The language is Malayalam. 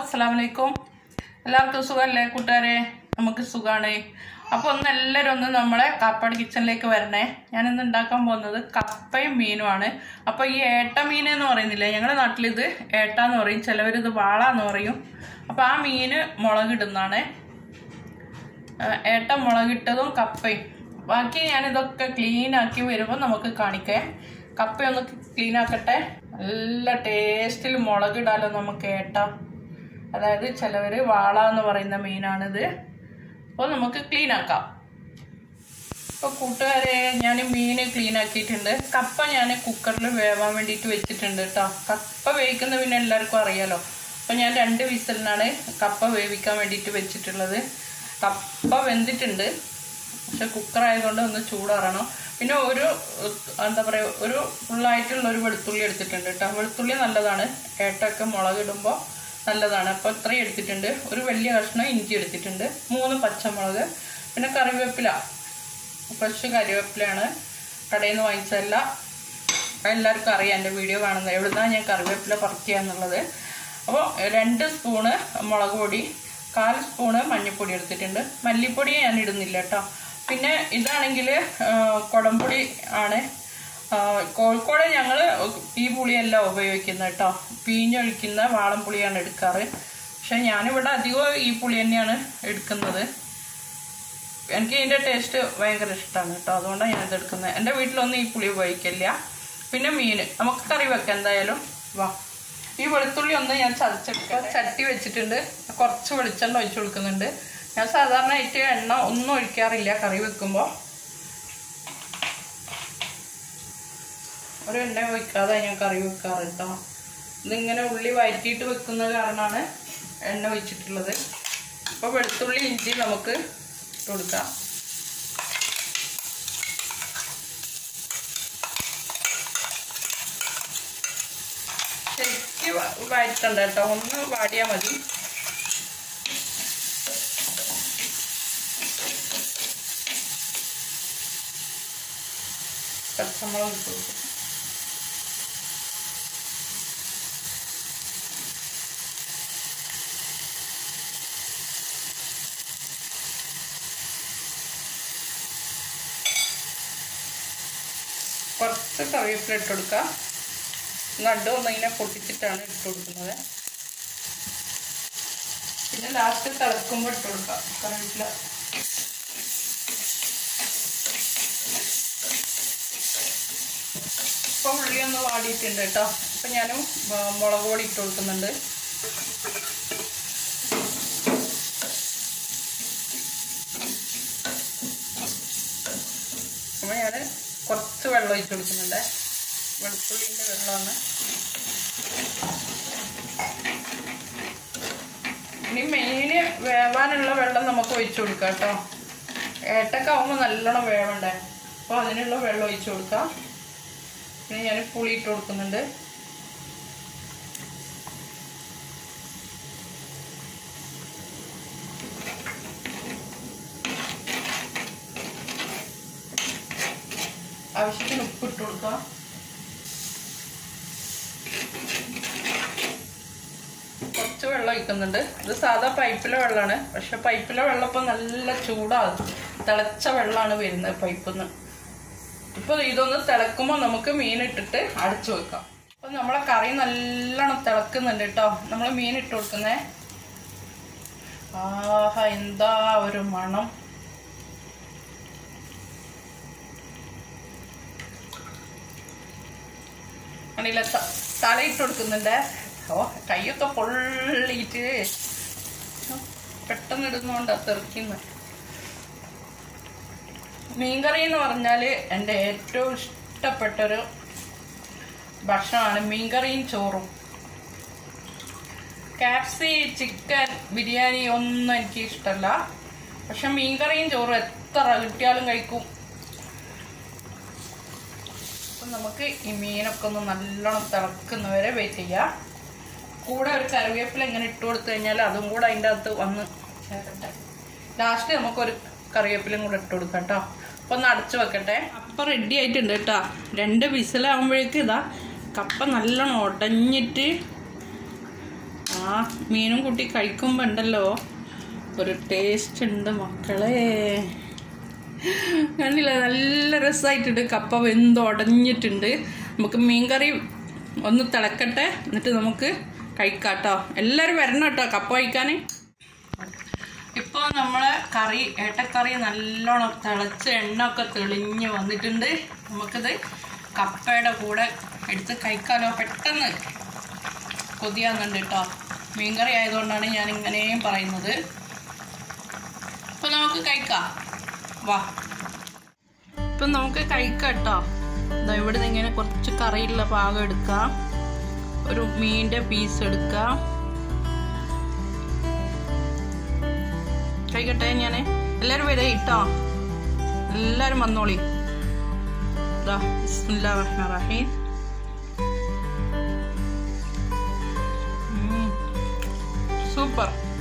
അസ്സാം വലൈക്കും എല്ലാവർക്കും സുഖമല്ലേ കൂട്ടുകാരെ നമുക്ക് സുഖമാണ് അപ്പോൾ ഒന്ന് എല്ലാവരും ഒന്ന് നമ്മളെ കാപ്പാട് കിച്ചണിലേക്ക് വരണേ ഞാനിന്ന് ഉണ്ടാക്കാൻ പോകുന്നത് കപ്പയും മീനുമാണ് അപ്പോൾ ഈ ഏട്ട മീൻ എന്ന് പറയുന്നില്ലേ ഞങ്ങളുടെ നാട്ടിലിത് ഏട്ട എന്ന് പറയും ചിലവരിത് വാള എന്ന് പറയും അപ്പോൾ ആ മീന് മുളകിടുന്നതാണ് ഏട്ട മുളകിട്ടതും കപ്പയും ബാക്കി ഞാനിതൊക്കെ ക്ലീൻ ആക്കി വരുമ്പോൾ നമുക്ക് കാണിക്കേ കപ്പയൊന്ന് ക്ലീൻ ആക്കട്ടെ നല്ല ടേസ്റ്റിൽ മുളകിടാലോ നമുക്ക് ഏട്ട അതായത് ചിലവർ വാള എന്ന് പറയുന്ന മീനാണിത് അപ്പോൾ നമുക്ക് ക്ലീൻ ആക്കാം അപ്പോൾ കൂട്ടുകാരെ ഞാൻ മീൻ ക്ലീൻ ആക്കിയിട്ടുണ്ട് കപ്പ ഞാൻ കുക്കറിൽ വേവാൻ വേണ്ടിയിട്ട് വെച്ചിട്ടുണ്ട് കേട്ടോ കപ്പ വേവിക്കുന്ന പിന്നെ എല്ലാവർക്കും അറിയാലോ അപ്പോൾ ഞാൻ രണ്ട് വിസലിനാണ് കപ്പ വേവിക്കാൻ വേണ്ടിയിട്ട് വെച്ചിട്ടുള്ളത് കപ്പ വെന്തിട്ടുണ്ട് പക്ഷെ കുക്കർ ആയതുകൊണ്ട് ഒന്ന് ചൂടാറണം പിന്നെ ഒരു എന്താ പറയുക ഒരു ഫുള്ളായിട്ടുള്ള ഒരു വെളുത്തുള്ളി എടുത്തിട്ടുണ്ട് കേട്ടോ വെളുത്തുള്ളി നല്ലതാണ് ഏട്ടൊക്കെ മുളകിടുമ്പോൾ നല്ലതാണ് അപ്പോൾ ഇത്രയും എടുത്തിട്ടുണ്ട് ഒരു വലിയ കഷ്ണം ഇഞ്ചി എടുത്തിട്ടുണ്ട് മൂന്ന് പച്ചമുളക് പിന്നെ കറിവേപ്പില ഫ്രഷ് കറിവേപ്പിലയാണ് കടയിൽ നിന്ന് വാങ്ങിച്ചതല്ല എല്ലാവർക്കും അറിയാം എൻ്റെ വീഡിയോ കാണുന്നത് എവിടുന്നാണ് ഞാൻ കറിവേപ്പില പറിക്കുക എന്നുള്ളത് അപ്പോൾ രണ്ട് സ്പൂണ് മുളക് പൊടി കാൽ സ്പൂണ് മഞ്ഞൾപ്പൊടി എടുത്തിട്ടുണ്ട് മല്ലിപ്പൊടി ഞാൻ ഇടുന്നില്ല കേട്ടോ പിന്നെ ഇതാണെങ്കിൽ കുടംപൊടി ആണ് കോഴിക്കോട് ഞങ്ങൾ ഈ പുളിയല്ല ഉപയോഗിക്കുന്നത് കേട്ടോ പീഞ്ഞൊഴിക്കുന്ന വാളം പുളിയാണ് എടുക്കാറ് പക്ഷെ ഞാനിവിടെ അധികം ഈ പുളി തന്നെയാണ് എടുക്കുന്നത് എനിക്ക് ഇതിൻ്റെ ടേസ്റ്റ് ഭയങ്കര ഇഷ്ടമാണ് കേട്ടോ അതുകൊണ്ടാണ് ഞാനിത് എടുക്കുന്നത് എൻ്റെ വീട്ടിലൊന്നും ഈ പുളി ഉപയോഗിക്കില്ല പിന്നെ മീൻ നമുക്ക് കറി വെക്കാം എന്തായാലും വാ ഈ വെളുത്തുള്ളി ഒന്ന് ഞാൻ ചതച്ചെടുക്കാം ചട്ടി വെച്ചിട്ടുണ്ട് കുറച്ച് വെളിച്ചെണ്ണ ഒഴിച്ചു കൊടുക്കുന്നുണ്ട് ഞാൻ സാധാരണയായിട്ട് എണ്ണ ഒന്നും ഒഴിക്കാറില്ല കറി വെക്കുമ്പോൾ ഒരു എണ്ണ ഒഴിക്കാതെ ഞാൻ കറി വെക്കാറ് കേട്ടോ ഇതിങ്ങനെ ഉള്ളി വഴറ്റിയിട്ട് വെക്കുന്ന കാരണമാണ് എണ്ണ ഒഴിച്ചിട്ടുള്ളത് അപ്പോൾ വെളുത്തുള്ളി ഇഞ്ചി നമുക്ക് ഇട്ട് കൊടുക്കാം ശരിക്ക് വഴറ്റണ്ട കേട്ടോ ഒന്ന് വാടിയാൽ മതി പച്ചമുളക് ഇട്ട് കൊടുക്കും കുറച്ച് കറിവേപ്പില ഇട്ട് കൊടുക്കുക നടും ഒന്നിങ്ങനെ പൊട്ടിച്ചിട്ടാണ് ഇട്ട് കൊടുക്കുന്നത് പിന്നെ ലാസ്റ്റ് തിളക്കുമ്പോൾ ഇട്ട് കൊടുക്കുക കറിവേപ്പില ഇപ്പോൾ ഉള്ളി ഒന്ന് വാടിയിട്ടുണ്ട് കേട്ടോ അപ്പം ഞാനും മുളക് പൊടി ഇട്ട് കൊടുക്കുന്നുണ്ട് അപ്പോൾ ഞാൻ കുറച്ച് വെള്ളം ഒഴിച്ച് കൊടുക്കുന്നുണ്ട് വെളുത്തുള്ളിൻ്റെ വെള്ളമാണ് ഇനി മെയിന് വേവാനുള്ള വെള്ളം നമുക്ക് ഒഴിച്ചു കൊടുക്കാം കേട്ടോ ഏട്ടൊക്കെ ആവുമ്പോൾ നല്ലോണം വേവണ്ടേ അപ്പോൾ അതിനുള്ള വെള്ളം ഒഴിച്ചു കൊടുക്കാം പിന്നെ ഞാൻ പുളി ഇട്ട് കൊടുക്കുന്നുണ്ട് ആവശ്യത്തിന് ഉപ്പ് ഇട്ട് കൊടുക്കാം കുറച്ച് വെള്ളം ഒഴിക്കുന്നുണ്ട് ഇത് സാധാ പൈപ്പിലെ വെള്ളമാണ് പക്ഷെ പൈപ്പിലെ വെള്ളം ഇപ്പം നല്ല ചൂടാകും തിളച്ച വെള്ളമാണ് വരുന്നത് പൈപ്പിൽ നിന്ന് ഇപ്പോൾ ഇതൊന്ന് തിളക്കുമ്പോൾ നമുക്ക് മീൻ ഇട്ടിട്ട് അടച്ചു വെക്കാം അപ്പോൾ നമ്മളെ കറി നല്ലോണം തിളക്കുന്നുണ്ട് കേട്ടോ നമ്മൾ മീൻ ഇട്ട് കൊടുക്കുന്നേ ആഹാ എന്താ ഒരു മണം ആണെങ്കില തലയിട്ട് കൊടുക്കുന്നുണ്ട് ഓ കൈയൊക്കെ പൊള്ളിയിട്ട് പെട്ടെന്ന് ഇടുന്നോണ്ടാ തെറിക്കുന്നത് മീൻകറി എന്ന് പറഞ്ഞാൽ എൻ്റെ ഏറ്റവും ഇഷ്ടപ്പെട്ടൊരു ഭക്ഷണമാണ് മീൻകറിയും ചോറും കാപ്സി ചിക്കൻ ബിരിയാണി ഒന്നും എനിക്ക് ഇഷ്ടമല്ല പക്ഷെ മീൻകറിയും ചോറും എത്ര കിട്ടിയാലും കഴിക്കും അപ്പം നമുക്ക് ഈ മീനൊക്കെ ഒന്ന് നല്ലോണം തിളക്കുന്നവരെ വെയിറ്റ് ചെയ്യാം കൂടെ ഒരു കറിവേപ്പില ഇങ്ങനെ ഇട്ട് കൊടുത്തു കഴിഞ്ഞാൽ അതും കൂടെ അതിൻ്റെ അകത്ത് വന്ന് ചേരട്ടെ ലാസ്റ്റ് നമുക്കൊരു കറിവേപ്പിലയും കൂടെ ഇട്ട് കൊടുക്കാം കേട്ടോ അപ്പോൾ ഒന്ന് അടച്ചു വെക്കട്ടെ അപ്പം റെഡി ആയിട്ടുണ്ട് കേട്ടോ രണ്ട് വിസിലാകുമ്പോഴേക്ക് ഇതാ കപ്പ നല്ലോണം ഉടഞ്ഞിട്ട് ആ മീനും കൂട്ടി കഴിക്കുമ്പോൾ ഉണ്ടല്ലോ ഒരു ടേസ്റ്റ് ഉണ്ട് മക്കളെ കണ്ടില്ല നല്ല രസമായിട്ടുണ്ട് കപ്പ വെന്തുടഞ്ഞിട്ടുണ്ട് നമുക്ക് മീൻകറി ഒന്ന് തിളക്കട്ടെ എന്നിട്ട് നമുക്ക് കഴിക്കാം കേട്ടോ എല്ലാവരും വരണം കേട്ടോ കപ്പ കഴിക്കാൻ ഇപ്പോൾ നമ്മളെ കറി ഏട്ടക്കറി നല്ലോണം തിളച്ച് എണ്ണ ഒക്കെ തെളിഞ്ഞ് വന്നിട്ടുണ്ട് നമുക്കിത് കപ്പയുടെ കൂടെ എടുത്ത് കഴിക്കാലോ പെട്ടെന്ന് കൊതിയാകുന്നുണ്ട് കേട്ടോ മീൻകറി ആയതുകൊണ്ടാണ് ഞാൻ ഇങ്ങനെയും പറയുന്നത് ഇപ്പൊ നമുക്ക് കഴിക്കാം വാ ഇപ്പൊ നമുക്ക് കഴിക്കാം കേട്ടോ ദാ ഇവിടെ നിന്ന് ഇങ്ങനെ കുറച്ച് കറിയുള്ള ഭാഗം എടുക്കാം ഒരു മീനിന്റെ പീസ് എടുക്കാം കഴിക്കട്ടെ ഞാൻ എല്ലാവരും വരെ ഇട്ടോ എല്ലാവരും വന്നോളി ദാ, ബിസ്മില്ലാ റഹ്മാൻ റഹീം ഉം. സൂപ്പർ